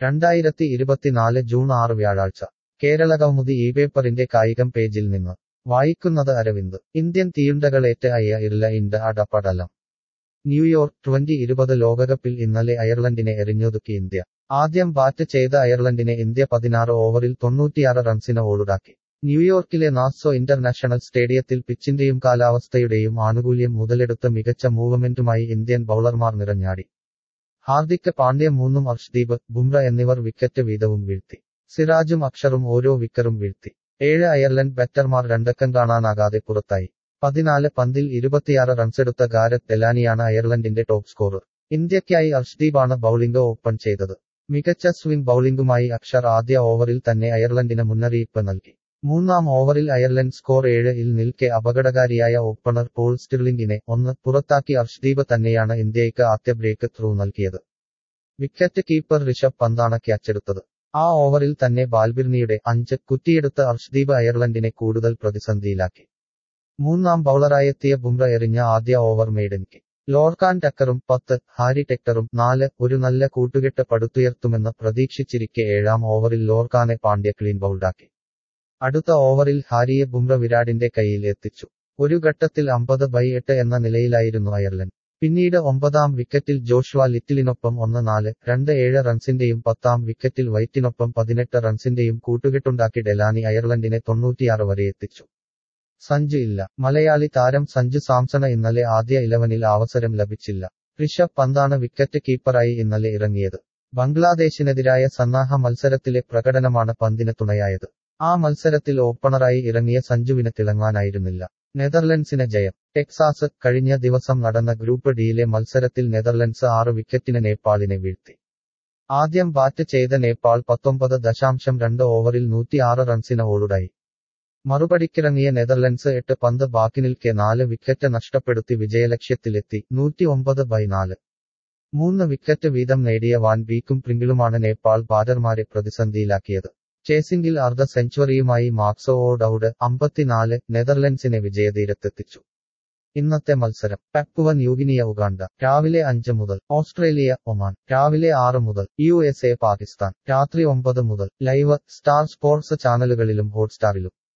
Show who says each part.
Speaker 1: രണ്ടായിരത്തി ഇരുപത്തിനാല് ജൂൺ ആറ് വ്യാഴാഴ്ച കേരളകൗമുദി ഈ പേപ്പറിന്റെ കായികം പേജിൽ നിന്ന് വായിക്കുന്നത് അരവിന്ദ് ഇന്ത്യൻ തീയുണ്ടകളേറ്റ് അയ്യ ഇർല ഇൻഡ് അടപടലം ന്യൂയോർക്ക് ട്വന്റി ഇരുപത് ലോകകപ്പിൽ ഇന്നലെ അയർലൻഡിനെ എറിഞ്ഞൊതുക്കി ഇന്ത്യ ആദ്യം ബാറ്റ് ചെയ്ത അയർലൻഡിനെ ഇന്ത്യ പതിനാറ് ഓവറിൽ തൊണ്ണൂറ്റിയാറ് റൺസിന് ഓളുടാക്കി ന്യൂയോർക്കിലെ നാസോ ഇന്റർനാഷണൽ സ്റ്റേഡിയത്തിൽ പിച്ചിന്റെയും കാലാവസ്ഥയുടെയും ആനുകൂല്യം മുതലെടുത്ത മികച്ച മൂവ്മെന്റുമായി ഇന്ത്യൻ ബൌളർമാർ നിറഞ്ഞാടി ഹാർദിക് പാണ്ഡ്യ മൂന്നും അർഷ്ദീപ് ബുംറ എന്നിവർ വിക്കറ്റ് വീതവും വീഴ്ത്തി സിറാജും അക്ഷറും ഓരോ വിക്കറും വീഴ്ത്തി ഏഴ് അയർലൻഡ് ബാറ്റർമാർ രണ്ടക്കം കാണാനാകാതെ പുറത്തായി പതിനാല് പന്തിൽ ഇരുപത്തിയാറ് റൺസെടുത്ത ഗാരത് ഡെലാനിയാണ് അയർലൻഡിന്റെ ടോപ്പ് സ്കോറർ ഇന്ത്യയ്ക്കായി അർഷ്ദീപാണ് ബൌളിംഗ് ഓപ്പൺ ചെയ്തത് മികച്ച സ്വിംഗ് ബൌളിംഗുമായി അക്ഷർ ആദ്യ ഓവറിൽ തന്നെ അയർലൻഡിന് മുന്നറിയിപ്പ് നൽകി മൂന്നാം ഓവറിൽ അയർലൻഡ് സ്കോർ ഏഴ് ഇൽ നിൽക്കെ അപകടകാരിയായ ഓപ്പണർ പോൾ സ്റ്റിർലിംഗിനെ ഒന്ന് പുറത്താക്കി അർഷ്ദീപ് തന്നെയാണ് ഇന്ത്യയ്ക്ക് ആദ്യ ബ്രേക്ക് ത്രൂ നൽകിയത് വിക്കറ്റ് കീപ്പർ ഋഷഭ് പന്താണ് ക്യാച്ചെടുത്തത് ആ ഓവറിൽ തന്നെ ബാൽബിർണിയുടെ അഞ്ച് കുറ്റിയെടുത്ത അർഷ്ദീപ് അയർലൻഡിനെ കൂടുതൽ പ്രതിസന്ധിയിലാക്കി മൂന്നാം ബൌളറായെത്തിയ ബുംറ എറിഞ്ഞ ആദ്യ ഓവർ മെയ്ഡൻക്ക് ലോർക്കാൻ ടക്കറും പത്ത് ഹാരി ടെക്ടറും നാല് ഒരു നല്ല കൂട്ടുകെട്ട് പടുത്തുയർത്തുമെന്ന് പ്രതീക്ഷിച്ചിരിക്കെ ഏഴാം ഓവറിൽ ലോർക്കാനെ പാണ്ഡ്യ ക്ലീൻ ബൗൾഡാക്കി അടുത്ത ഓവറിൽ ഹാരിയെ ബുംറ വിരാടിന്റെ കയ്യിൽ എത്തിച്ചു ഒരു ഘട്ടത്തിൽ അമ്പത് ബൈ എട്ട് എന്ന നിലയിലായിരുന്നു അയർലൻഡ് പിന്നീട് ഒമ്പതാം വിക്കറ്റിൽ ജോഷ്വ ലിറ്റിലിനൊപ്പം ഒന്ന് നാല് രണ്ട് ഏഴ് റൺസിന്റെയും പത്താം വിക്കറ്റിൽ വൈറ്റിനൊപ്പം പതിനെട്ട് റൺസിന്റെയും കൂട്ടുകെട്ടുണ്ടാക്കി ഡെലാനി അയർലൻഡിനെ തൊണ്ണൂറ്റിയാറ് വരെ എത്തിച്ചു സഞ്ജു ഇല്ല മലയാളി താരം സഞ്ജു സാംസണ് ഇന്നലെ ആദ്യ ഇലവനിൽ അവസരം ലഭിച്ചില്ല ഋഷഭ് പന്താണ് വിക്കറ്റ് കീപ്പറായി ഇന്നലെ ഇറങ്ങിയത് ബംഗ്ലാദേശിനെതിരായ സന്നാഹ മത്സരത്തിലെ പ്രകടനമാണ് പന്തിന് തുണയായത് ആ മത്സരത്തിൽ ഓപ്പണറായി ഇറങ്ങിയ സഞ്ജുവിന് തിളങ്ങാനായിരുന്നില്ല നെതർലൻഡ്സിന് ജയം ടെക്സാസ് കഴിഞ്ഞ ദിവസം നടന്ന ഗ്രൂപ്പ് ഡിയിലെ മത്സരത്തിൽ നെതർലൻഡ്സ് ആറ് വിക്കറ്റിന് നേപ്പാളിനെ വീഴ്ത്തി ആദ്യം ബാറ്റ് ചെയ്ത നേപ്പാൾ പത്തൊമ്പത് ദശാംശം രണ്ട് ഓവറിൽ നൂറ്റിയാറ് റൺസിന് ഓളുടായി മറുപടിക്കിറങ്ങിയ നെതർലൻഡ്സ് എട്ട് പന്ത് ബാക്കി നിൽക്കെ നാല് വിക്കറ്റ് നഷ്ടപ്പെടുത്തി വിജയലക്ഷ്യത്തിലെത്തി നൂറ്റിയൊമ്പത് ബൈ നാല് മൂന്ന് വിക്കറ്റ് വീതം നേടിയ വാൻ ബീക്കും പ്രിങ്കിളുമാണ് നേപ്പാൾ ബാറ്റർമാരെ പ്രതിസന്ധിയിലാക്കിയത് ചേസിംഗിൽ അർദ്ധ സെഞ്ചുറിയുമായി മാർക്സോ ഓഡൌഡ് അമ്പത്തിനാല് നെതർലൻഡ്സിനെ വിജയതീരത്തെത്തിച്ചു ഇന്നത്തെ മത്സരം പപ്പുവ ന്യൂഗിനിയ ഉഗാണ്ട രാവിലെ അഞ്ച് മുതൽ ഓസ്ട്രേലിയ ഒമാൻ രാവിലെ ആറ് മുതൽ യു എസ് എ പാകിസ്ഥാൻ രാത്രി ഒമ്പത് മുതൽ ലൈവ് സ്റ്റാർ സ്പോർട്സ് ചാനലുകളിലും ഹോട്ട്സ്റ്റാറിലും